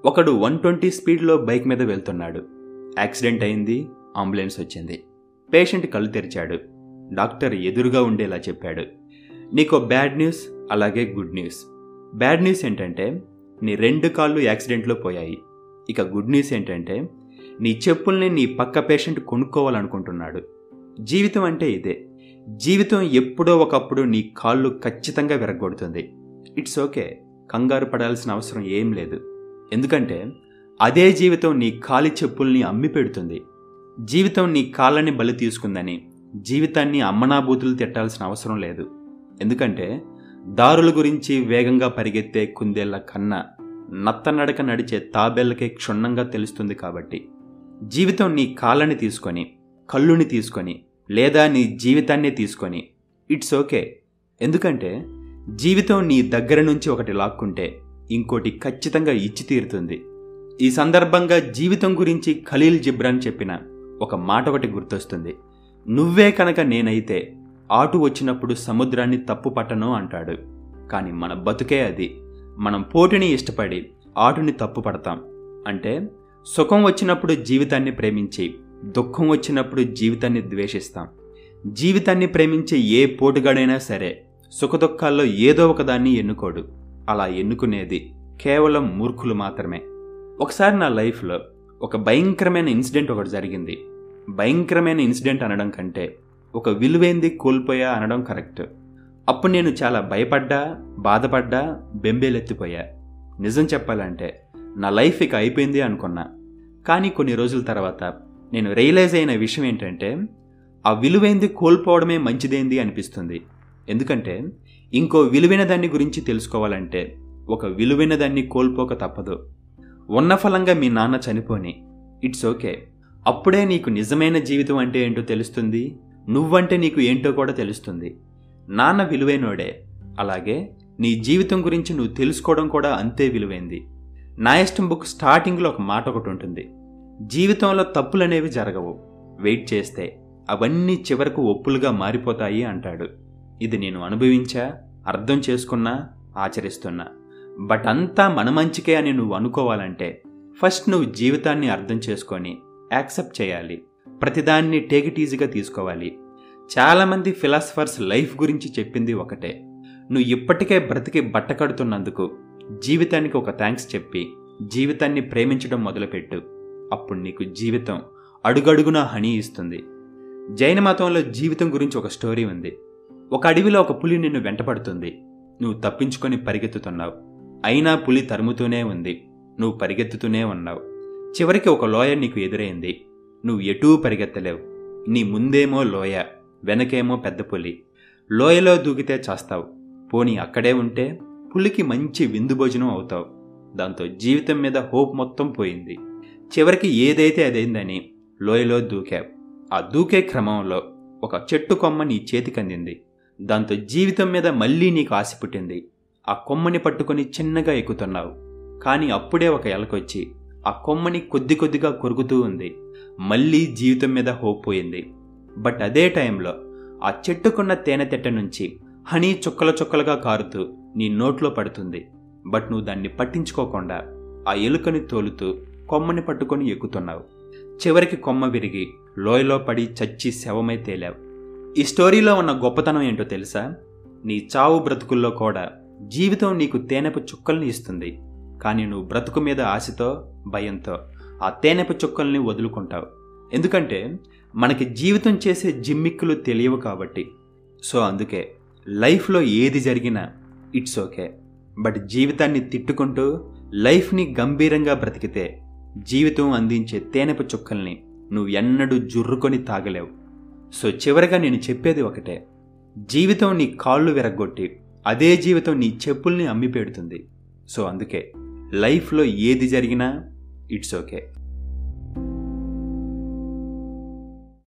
ఒకడు one twenty స్పీడ్లో bike మీద వెళ్తున్నాడు యాక్సిడెంట్ అయింది అంబులెన్స్ వచ్చింది పేషెంట్ కళ్ళు తెరిచాడు డాక్టర్ ఎదురుగా ఉండేలా చెప్పాడు నీకో బ్యాడ్ న్యూస్ అలాగే గుడ్ న్యూస్ బ్యాడ్ న్యూస్ ఏంటంటే నీ రెండు కాళ్ళు యాక్సిడెంట్లో పోయాయి ఇక గుడ్ న్యూస్ ఏంటంటే నీ చెప్పుల్ని నీ పక్క పేషెంట్ కొనుక్కోవాలనుకుంటున్నాడు జీవితం అంటే ఇదే జీవితం ఎప్పుడో ఒకప్పుడు నీ కాళ్ళు ఖచ్చితంగా విరగొడుతుంది ఇట్స్ ఓకే కంగారు పడాల్సిన అవసరం ఏం లేదు ఎందుకంటే అదే జీవితం నీ కాలి చెప్పుల్ని అమ్మి పెడుతుంది జీవితం నీ కాళ్ళని బలి తీసుకుందని జీవితాన్ని అమ్మనాబూతులు తిట్టాల్సిన అవసరం లేదు ఎందుకంటే దారుల గురించి వేగంగా పరిగెత్తే కుందేళ్ల కన్నా నత్తనడక నడిచే తాబేళ్లకే క్షుణ్ణంగా తెలుస్తుంది కాబట్టి జీవితం నీ కాళ్ళని తీసుకొని కళ్ళుని తీసుకొని లేదా నీ జీవితాన్నే తీసుకొని ఇట్స్ ఓకే ఎందుకంటే జీవితం నీ దగ్గర నుంచి ఒకటి లాక్కుంటే ఇంకోటి ఖచ్చితంగా ఇచ్చి తీరుతుంది ఈ సందర్భంగా జీవితం గురించి ఖలీల్ జిబ్రాన్ చెప్పిన ఒక మాట ఒకటి గుర్తొస్తుంది నువ్వే కనుక నేనైతే ఆటు వచ్చినప్పుడు సముద్రాన్ని తప్పు పట్టను అంటాడు కానీ మన బతుకే అది మనం పోటుని ఇష్టపడి ఆటుని తప్పు పడతాం అంటే సుఖం వచ్చినప్పుడు జీవితాన్ని ప్రేమించి దుఃఖం వచ్చినప్పుడు జీవితాన్ని ద్వేషిస్తాం జీవితాన్ని ప్రేమించే ఏ పోటుగాడైనా సరే సుఖదుఖాల్లో ఏదో ఒకదాన్ని ఎన్నుకోడు అలా ఎన్నుకునేది కేవలం మూర్ఖులు మాత్రమే ఒకసారి నా లైఫ్లో ఒక భయంకరమైన ఇన్సిడెంట్ ఒకటి జరిగింది భయంకరమైన ఇన్సిడెంట్ అనడం కంటే ఒక విలువైంది కోల్పోయా అనడం కరెక్ట్ అప్పుడు నేను చాలా భయపడ్డా బాధపడ్డా బెంబేలెత్తిపోయా నిజం చెప్పాలంటే నా లైఫ్ ఇక అయిపోయింది అనుకున్నా కానీ కొన్ని రోజుల తర్వాత నేను రియలైజ్ అయిన విషయం ఏంటంటే ఆ విలువైంది కోల్పోవడమే మంచిదేంది అనిపిస్తుంది ఎందుకంటే ఇంకో విలువైన దాన్ని గురించి తెలుసుకోవాలంటే ఒక విలువైన దాన్ని కోల్పోక తప్పదు ఉన్న ఫలంగా మీ నాన్న చనిపోని ఇట్స్ ఓకే అప్పుడే నీకు నిజమైన జీవితం అంటే ఏంటో తెలుస్తుంది నువ్వంటే నీకు ఏంటో కూడా తెలుస్తుంది నాన్న విలువైనోడే అలాగే నీ జీవితం గురించి నువ్వు తెలుసుకోవడం కూడా అంతే విలువైంది నా ఇష్టం బుక్ స్టార్టింగ్లో ఒక మాట ఒకటి ఉంటుంది జీవితంలో తప్పులనేవి జరగవు వెయిట్ చేస్తే అవన్నీ చివరకు ఒప్పులుగా మారిపోతాయి అంటాడు ఇది నేను అనుభవించా అర్థం చేసుకున్నా ఆచరిస్తున్నా బట్ అంతా మన మంచికే అని నువ్వు అనుకోవాలంటే ఫస్ట్ నువ్వు జీవితాన్ని అర్థం చేసుకొని యాక్సెప్ట్ చేయాలి ప్రతిదాన్ని టేక్ ఇట్ ఈజీగా తీసుకోవాలి చాలామంది ఫిలాసఫర్స్ లైఫ్ గురించి చెప్పింది ఒకటే నువ్వు ఇప్పటికే బ్రతికి బట్ట కడుతున్నందుకు జీవితానికి ఒక థ్యాంక్స్ చెప్పి జీవితాన్ని ప్రేమించడం మొదలుపెట్టు అప్పుడు నీకు జీవితం అడుగడుగున హనీ ఇస్తుంది జైన మతంలో జీవితం గురించి ఒక స్టోరీ ఉంది ఒక అడవిలో ఒక పులి నిన్ను వెంటపడుతుంది నువ్వు తప్పించుకొని పరిగెత్తుతున్నావు అయినా పులి తరుముతూనే ఉంది నువ్వు పరిగెత్తుతూనే ఉన్నావు చివరికి ఒక లోయ నీకు ఎదురైంది నువ్వు ఎటూ పరిగెత్తలేవు నీ ముందేమో లోయ వెనకేమో పెద్ద పులి లోయలో దూకితే చేస్తావు పోనీ అక్కడే ఉంటే పులికి మంచి విందు భోజనం అవుతావు దాంతో జీవితం మీద హోప్ మొత్తం పోయింది చివరికి ఏదైతే అదైందని లోయలో దూకావు ఆ దూకే క్రమంలో ఒక చెట్టు కొమ్మ నీ చేతికందింది దాంతో జీవితం మీద మళ్ళీ నీకు ఆశ పుట్టింది ఆ కొమ్మని పట్టుకొని చిన్నగా ఎక్కుతున్నావు కానీ అప్పుడే ఒక ఎలకొచ్చి ఆ కొమ్మని కొద్ది కొద్దిగా కొరుకుతూ ఉంది మళ్ళీ జీవితం మీద హోప్ పోయింది బట్ అదే టైంలో ఆ చెట్టుకున్న తేనె తెట్ట నుంచి హనీ చుక్కల చుక్కలుగా కారుతూ నీ నోట్లో పడుతుంది బట్ నువ్వు దాన్ని పట్టించుకోకుండా ఆ ఎలుకని తోలుతూ కొమ్మని పట్టుకొని ఎక్కుతున్నావు చివరికి కొమ్మ విరిగి లోయలో పడి చచ్చి శవమై తేలావు ఈ స్టోరీలో ఉన్న గొప్పతనం ఏంటో తెలుసా నీ చావు బ్రతుకుల్లో కూడా జీవితం నీకు తేనెపు చుక్కల్ని ఇస్తుంది కానీ నువ్వు బ్రతుకు మీద ఆశతో భయంతో ఆ తేనెపు చుక్కల్ని వదులుకుంటావు ఎందుకంటే మనకి జీవితం చేసే జిమ్మిక్కులు తెలియవు కాబట్టి సో అందుకే లైఫ్లో ఏది జరిగినా ఇట్స్ ఓకే బట్ జీవితాన్ని తిట్టుకుంటూ లైఫ్ని గంభీరంగా బ్రతికితే జీవితం అందించే తేనెపు చుక్కల్ని నువ్వు ఎన్నడూ జుర్రుకొని తాగలేవు సో చివరగా నేను చెప్పేది ఒకటే జీవితం నీ కాళ్ళు విరగ్గొట్టి అదే జీవితం నీ చెప్పుల్ని అమ్మి పెడుతుంది సో అందుకే లైఫ్లో ఏది జరిగినా ఇట్స్ ఓకే